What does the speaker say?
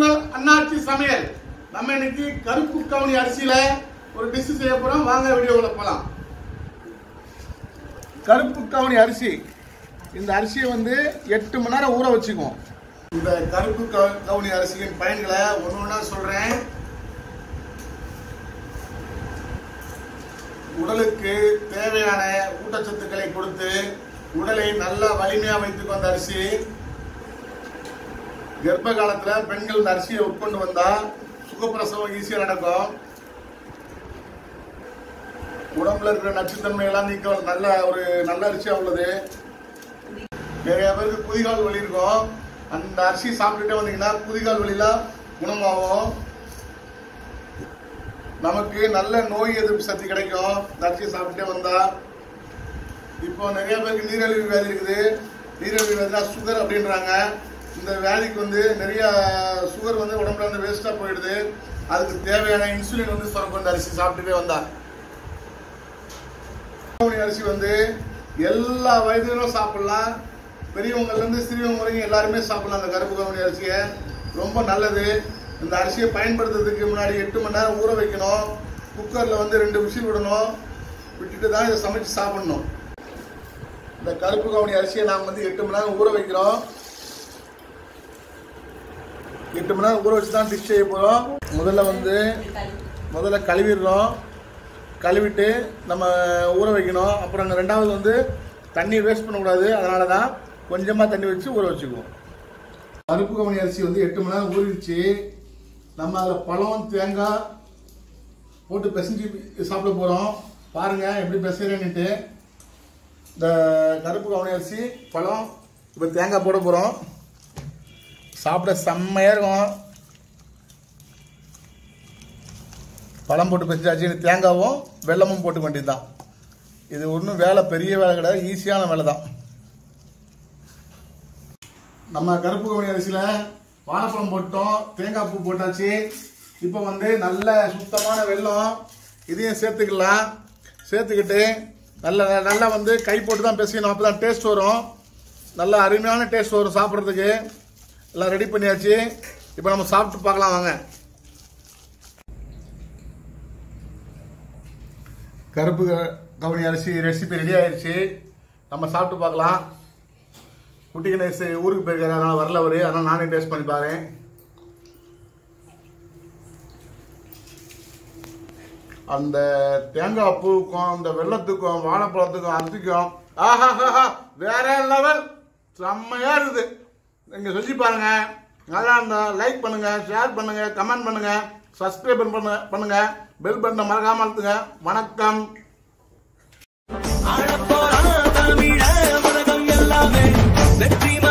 உங்கள் அண்ணாச்சி சமையல் நம்ம இன்னைக்கு கருப்பு கவுனி அரிசியில ஒரு டிஷ் செய்ய போறோம் வாங்க வீடியோவில் போலாம் கருப்பு கவுனி அரிசி இந்த அரிசியை வந்து எட்டு மணி நேரம் ஊற வச்சுக்குவோம் இந்த கருப்பு கவு- கவுனி அரிசியின் பயன்களை ஒன்று ஒன்றா சொல்றேன் உடலுக்கு தேவையான ஊட்டச்சத்துக்களை கொடுத்து உடலை நல்லா வலிமையா வைத்துக் வந்த அரிசி கர்ப்ப காலத்துல பெண்கள் இந்த அரிசியை உட்கொண்டு வந்தா சுகப்பிரசவம் ஈஸியா நடக்கும் உடம்புல இருக்கிற நச்சுத்தன்மை எல்லாம் நீக்க நல்ல ஒரு நல்ல அரிசியா உள்ளது நிறைய பேருக்கு குதிகால் வலி இருக்கும் அந்த அரிசி சாப்பிட்டுட்டே வந்தீங்கன்னா குதிகால் வலிலாம் குணமாகும் நமக்கு நல்ல நோய் எதிர்ப்பு சக்தி கிடைக்கும் இந்த அரிசியை சாப்பிட்டே வந்தா இப்போ நிறைய பேருக்கு நீரிழிவு வியாதி இருக்குது நீரிழிவு வியாதினா சுகர் அப்படின்றாங்க இந்த வியாதிக்கு வந்து நிறைய சுகர் வந்து உடம்புல வந்து வேஸ்டா போயிடுது அதுக்கு தேவையான இன்சுலின் வந்து சுரக்கும் இந்த அரிசி சாப்பிட்டுட்டே வந்தா கவுனி அரிசி வந்து எல்லா வயதிலும் சாப்பிடலாம் பெரியவங்கள்ல இருந்து சிறியவங்க வரைக்கும் எல்லாருமே சாப்பிடலாம் அந்த கருப்பு கவுனி அரிசியை ரொம்ப நல்லது இந்த அரிசியை பயன்படுத்துறதுக்கு முன்னாடி எட்டு மணி நேரம் ஊற வைக்கணும் குக்கர்ல வந்து ரெண்டு விசில் விடணும் விட்டுட்டு தான் இதை சமைச்சு சாப்பிடணும் இந்த கருப்பு கவுனி அரிசியை நாம் வந்து எட்டு மணி நேரம் ஊற வைக்கிறோம் எட்டு மணி நேரம் ஊற வச்சு தான் டிஷ் செய்ய போகிறோம் முதல்ல வந்து முதல்ல கழுவிடுறோம் கழுவிட்டு நம்ம ஊற வைக்கணும் அப்புறம் அங்க ரெண்டாவது வந்து தண்ணி வேஸ்ட் பண்ணக்கூடாது அதனால தான் கொஞ்சமாக தண்ணி வச்சு ஊற வச்சுக்குவோம் கருப்பு கவுனி அரிசி வந்து எட்டு மணி நேரம் ஊறிடுச்சு நம்ம அதில் பழம் தேங்காய் போட்டு பிசைஞ்சு சாப்பிட போகிறோம் பாருங்க எப்படி பிசைறேன்னுட்டு இந்த கருப்பு கவுனி அரிசி பழம் இப்போ தேங்காய் போட போகிறோம் சாப்பிட செம்மையாக இருக்கும் பழம் போட்டு பிசைச்சாச்சு தேங்காவும் வெல்லமும் போட்டு வேண்டியது தான் இது ஒன்றும் வேலை பெரிய வேலை கிடையாது ஈஸியான வேலை தான் நம்ம கருப்பு கவுனி அரிசியில் வாழைப்பழம் போட்டோம் தேங்காய் பூ போட்டாச்சு இப்போ வந்து நல்ல சுத்தமான வெல்லம் இதையும் சேர்த்துக்கலாம் சேர்த்துக்கிட்டு நல்ல நல்லா வந்து கை போட்டு தான் பிசையணும் அப்போ தான் டேஸ்ட் வரும் நல்ல அருமையான டேஸ்ட் வரும் சாப்பிட்றதுக்கு எல்லாம் ரெடி பண்ணியாச்சு இப்போ நம்ம சாப்பிட்டு பார்க்கலாம் வாங்க கருப்பு க- கவுனி அரிசி ரெசிபி ரெடி ஆயிடுச்சு நம்ம சாப்பிட்டு பார்க்கலாம் குட்டி கணேஷ் ஊருக்கு போயிருக்காரு அதனால வரல அவரு அதனால நானே டேஸ்ட் பண்ணி பாறேன் அந்த தேங்காய் பூவுக்கும் அந்த வெள்ளத்துக்கும் வாழைப்பழத்துக்கும் அரிசிக்கும் ஆஹா வேற லெவல் செம்மையா இருக்குது நீங்க சொல்லி பாருங்க நல்லா இருந்தா லைக் பண்ணுங்க ஷேர் பண்ணுங்க கமெண்ட் பண்ணுங்க சப்ஸ்கிரைப் பண்ணுங்க பண்ணுங்க பெல் பட்டனை மறக்காம அழுத்துங்க வணக்கம் ஆளப்போறான் தமிழ உலகம் எல்லாமே வெற்றி